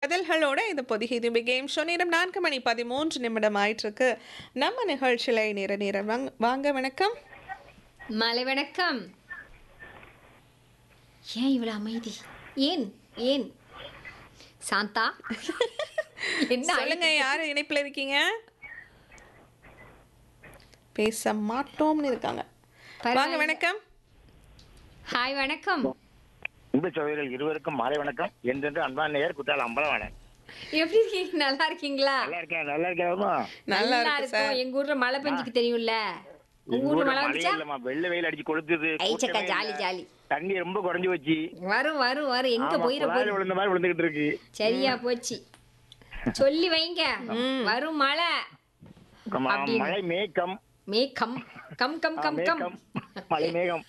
பதில்களோட இந்த பொதிகை தும்பி game show நேரம் நான்கு மணி பதிமூன்று நிமிடம் ஆயிட்டிருக்கு நம்ம நிகழ்ச்சியில் நேர நேரம் வாங்க வாங்க வணக்கம் மலை வணக்கம் ஏன் இவ்வளவு அமைதி ஏன் ஏன் சாந்தா என்ன சொல்லுங்க யாரு இணைப்புல இருக்கீங்க பேச மாட்டோம்னு இருக்காங்க வாங்க பரவாயில்ல. வணக்கம் ஹாய் வணக்கம் இன்ப சோதரிகள் இருவருக்கும் மாலை வணக்கம் என்றென்று அன்பான நேயர் குற்றால அம்பலவாணன் எப்படி இருக்கீங்க நல்லா இருக்கீங்களா நல்லா இருக்கேன் நல்லா இருக்கேன் நல்லா இருக்கு சார் இருக்கும் எங்க ஊர்ல மழை பெஞ்சுக்கு தெரியும்ல உங்க ஊர்ல மழை வந்துச்சா இல்லம்மா வெள்ள வெயில் அடிச்சு கொளுத்துது ஐச்சக்கா கூட்டமே ஜாலி இல்ல. ஜாலி தண்ணி ரொம்ப குறைஞ்சு வச்சு வரும் வரும் வரும் எங்க ஆமா, போயிட குழாயில போகுது விழுந்த மாதிரி விழுந்துகிட்டு இருக்கு சரியா போச்சு சொல்லி வைங்க வரும் மழை ஆமா, அப்படின்னு. மழை மேகம் மேகம் கம் கம் ஆ, கம் கம் மேகம் மழை மேகம்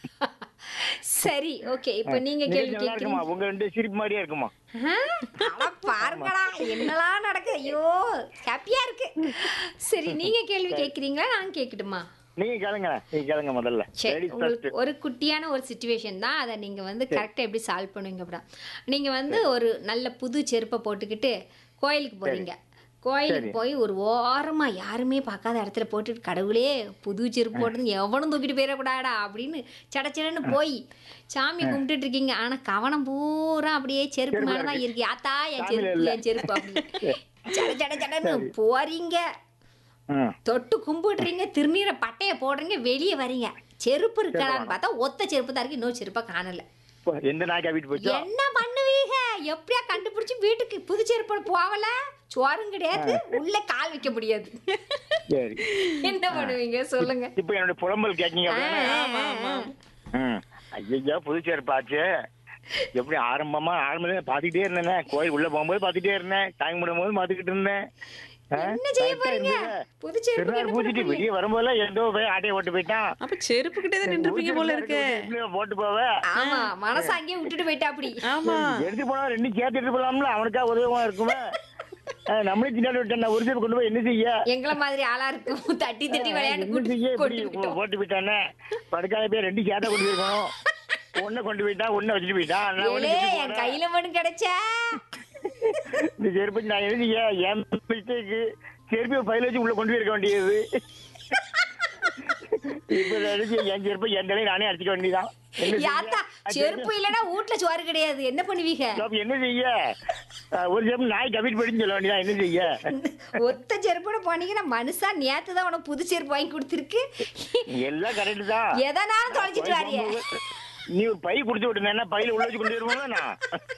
சரி ஓகே இப்போ நீங்க கேள்வி நிகழ்ச்சி நல்லா கேக்குறீங்க இருக்குமா உங்க ரெண்டு சிரிப்பு மாதிரியே இருக்குமா ஆ, அட பாருங்கடா என்னலாம் நடக்குது ஐயோ ஹாப்பியா இருக்கு சரி நீங்க கேள்வி கேக்குறீங்களா நான் கேக்கட்டுமா நீங்க கேளுங்க நீங்க கேளுங்க முதல்ல சரி Ladies உங்களுக்கு first. ஒரு குட்டியான ஒரு சுச்சுவேஷன் தான் அதை நீங்க வந்து கரெக்டா எப்படி சால்வ் பண்ணுவீங்க அப்படின்னா நீங்க வந்து ஒரு நல்ல புது செருப்பை போட்டுக்கிட்டு கோயிலுக்கு போறீங்க கோயிலுக்கு சரி. போய் ஒரு ஓரமா யாருமே பார்க்காத இடத்துல போட்டுட்டு கடவுளே புது செருப்பு போட்டு எவனும் தூக்கிட்டு போயிடக்கூடாடா அப்படின்னு சடச்சடன்னு போய் சாமி கும்பிட்டுட்டு இருக்கீங்க ஆனா கவனம் பூரா அப்படியே செருப்பு மேலதான் இருக்கு ஆத்தா என் சாமியில செருப்பு இல்ல. என் செருப்பு அப்படின்னு சட சட சடன்னு போறீங்க ம். தொட்டு கும்பிடுறீங்க திருநீரை பட்டைய போடுறீங்க வெளியே வரீங்க செருப்பு இருக்கான்னு பார்த்தா ஒத்த செருப்பு தான் இருக்கு இன்னொரு செருப்பை காணல இப்போ எந்த நாய் கவிட்டு போச்சோ என்ன பண்ணுவீங்க எப்படியா கண்டுபிடிச்சு வீட்டுக்கு புது செருப்போட போகல சோறும் கிடையாது உள்ள கால் வைக்க முடியாது சரி என்ன பண்ணுவீங்க சொல்லுங்க இப்போ என்னோட புலம்பல் கேட்கீங்க அப்படின்னா ஆ, ஆ, ஆ. ம் ஐயோ புதுச்சேர்ப்பாச்சு எப்படி ஆரம்பமா ஆரம்பத்துல பாத்துக்கிட்டே இருந்தேன் கோயில் உள்ள போகும்போது பாத்துக்கிட்டே இருந்தேன் டைம் விடும்போது பாத்துக்கிட்டு இருந்தேன் ஆ? என்ன செய்ய correct ஆ போறீங்க இருந்தது. புது செருப்பு திருநாள் என்ன பண்ண பூச்சிட்டு போறீங்க? வெளியே வரும்போதெல்லாம் எந்தோ போய் ஆட்டையை ஓட்டு போயிட்டான் அப்ப செருப்பு கிட்டே தான் நின்றுப்பீங்க போல இருக்கு வீட்டுல போட்டு போவேன் ஆமா மனசு அங்கேயே விட்டுட்டு போயிட்டா அப்படி ஆமா எடுத்து போனா ரெண்டு சேர்த்துட்டு போலாம்ல அவனுக்கா உதவமா இருக்குமே ஆ, நம்மளே திண்டாடி விட்டேன் நான் ஒரு சேப்பு கொண்டு போய் என்ன செய்ய எங்களை மாதிரி ஆளா இருக்கும் தட்டி தட்டி விளையாண்டு என்ன கூட்டி செய்ய இப்படி கொண்டு விட்டோம் போட்டு போயிட்டானே படுக்காத போய் ரெண்டு சேட்டை கொண்டு போயிருக்கணும் ஒன்ன கொண்டு போயிட்டான் ஒன்ன வச்சுட்டு போயிட்டான் நான் ஒண்ணு ஏலே வச்சுட்டு என் போனேன். கையில மட்டும் கிடைச்சா இந்த செருப்பு நான் எழுதிய என் மிஸ்டேக்கு செருப்பை பையில வச்சு உள்ள கொண்டு போயிருக்க வேண்டியது இப்ப நான் அடிச்சு என் செருப்பை என் தலையை நானே அடிச்சுக்க வேண்டியதான் என்ன செய்ய? யாத்தா செருப்பு இல்லனா வீட்ல சோறு கிடையாது என்ன பண்ணுவீங்க அப்ப என்ன செய்ய அஹ், ஒரு செருப்பு நாய் கவிட் படின்னு சொல்ல வேண்டியதான் என்ன செய்ய ஒத்த செருப்போட போனீங்கன்னா மனுஷா நேத்து தான் உனக்கு புது செருப்பு வாங்கி கொடுத்துருக்கு எல்லாம் கரெக்ட் தான் எதனாலும் தொலைச்சிட்டு வாரிய நீ ஒரு பை குடுத்து விட்டுனா பையில உள்ள வச்சு கொண்டு வருவோம்ல நான்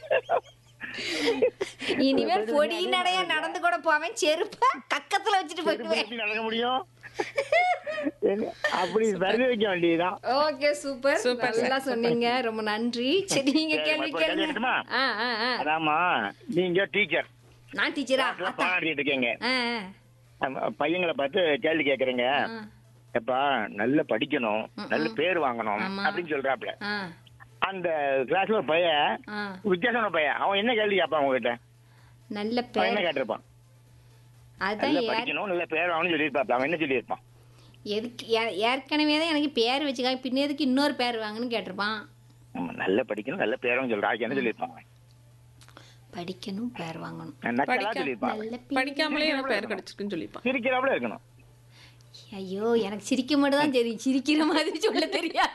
இனிமேல் பொடி நடையா நடந்து கூட போவேன் செருப்ப கக்கத்துல வச்சுட்டு செருப்பு போயிடுவேன் எப்படி நடக்க முடியும் என்ன- அப்படி விரதி வைக்க வேண்டியதுதான் ஓகே சூப்பர் Super, நல்லா சொன்னீங்க ரொம்ப நன்றி சரி நீங்க சரி, கேள்வி மறுபடியும் கேள்வி கேளுங்க கேட்கட்டுமா? ஆ ஆ ஆ அதாம்மா நீங்க டீச்சர் நான் டீச்சரா பாடம் நடத்திட்டு இருக்கீங்க ஆ ஆமா, பையங்களை பார்த்து கேள்வி கேக்குறீங்க ஆ எப்பா நல்லா படிக்கணும் நல்ல பேர் வாங்கணும் ஆமா. அப்படின்னு சொல்றாப்ல ஆ அந்த கிளாஸ்ல ஒரு பையன் ஆ வித்தியாசமான பையன் அவன் என்ன கேள்வி கேட்பான் உங்ககிட்ட நல்ல அவன் என்ன பேர் கேட்டிருப்பான் அதான் நல்லா ஏற்- படிக்கணும் நல்ல பேர் வாங்கணும்னு சொல்லியிருப்பாப்ல அவன் என்ன சொல்லியிருப்பான் எதுக்கு ஏ- ஏற்கனவே தான் எனக்கு பேர் வச்சுக்காங்க பின்ன எதுக்கு இன்னொரு பேர் வாங்கன்னு கேட்டிருப்பான் ஆமா, நல்லா படிக்கணும் நல்ல பேரும் சொல்றான் அதுக்கு என்ன சொல்லியிருப்பான் படிக்கணும் பேர் வாங்கணும் நக்கலா படிக்க- சொல்லியிருப்பான் நல்ல பி- படிக்காமலே எனக்கு பேர் கிடைச்சிருக்குன்னு சொல்லிப்பான் சிரிக்கிறாப்புல இருக்கணும் ஐயோ எனக்கு சிரிக்க மட்டும் தான் தெரியும் சிரிக்கிற மாதிரி சொல்ல தெரியாத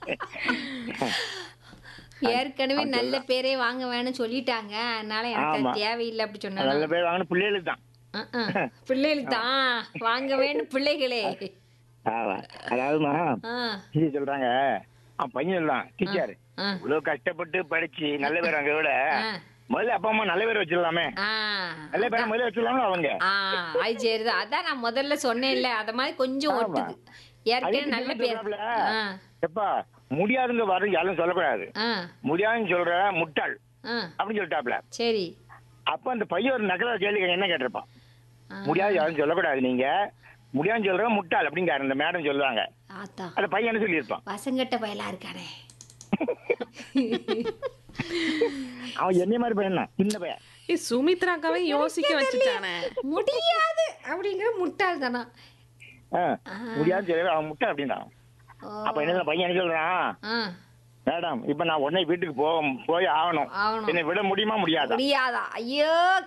ஏற்கனவே நல்ல பேரே வாங்க வேணும்னு சொல்லிட்டாங்க அதனால எனக்கு அது ஆமா. தேவையில்லை அப்படி நல்ல சொன்னாங்க பேர் வாங்கணும் பிள்ளைகளுக்கு தான் பிள்ளைகளுக்கு தான் வாங்க வேணும் பிள்ளைகளே ஆமா. அதாவதுமா ஆ டீச்சர் சொல்றாங்க அவன் பையன் தான் டீச்சர் ஆ இவ்வளவு கஷ்டப்பட்டு படிச்சு நல்ல பேர் வாங்க விட ஆ. முதல்ல அப்பா அம்மா நல்ல பேர் வச்சிடலாமே ஆ நல்ல பேரை முதல்ல வச்சிடலாமே அவங்க ஆ அது சரிதான் அதான் நான் முதல்ல சொன்னேன்ல அத மாதிரி கொஞ்சம் ஆமா. ஒட்டுது ஏற்கனவே அதுக்கு நல்ல என்ன பேர் சொல்றாப்புல? ஆ எப்பா முடியாதுங்க வரும் யாரும் சொல்லக்கூடாது ஆ முடியாதுன்னு சொல்ற முட்டாள் ஆ அப்படின்னு சொல்லிட்டாப்ல சரி அப்ப அந்த பையன் ஒரு நக்கலா கேள்வி கேட்க என்ன கேட்டிருப்பான் ஆ. முடியாது யாரும் சொல்லக்கூடாது நீங்க முடியாதுன்னு சொல்ற முட்டாள் அப்படிங்காரு இந்த மேடம் சொல்லுவாங்க ஆத்தா அந்த பையன் என்ன சொல்லியிருப்பான் வசங்கட்ட பயலா இருக்கானே அவன் என்னைய மாதிரி பையன் தான் சின்ன பையன் ஏ சுமித்ராக்காவே யோசிக்க வச்சுட்டானே முடியாது அப்படிங்கிற முட்டாள் தானா ஆ, முடியாதுன்னு சொல்லவே அவன் முட்டாள் அப்படின்றான் அப்ப என்ன பையன் என்ன சொல்றான் ஆ மேடம் இப்ப நான் உடனே வீட்டுக்கு போ போய் ஆகணும் ஆகணும். என்னை விட முடியுமா முடியாதா முடியாதா ஐயோ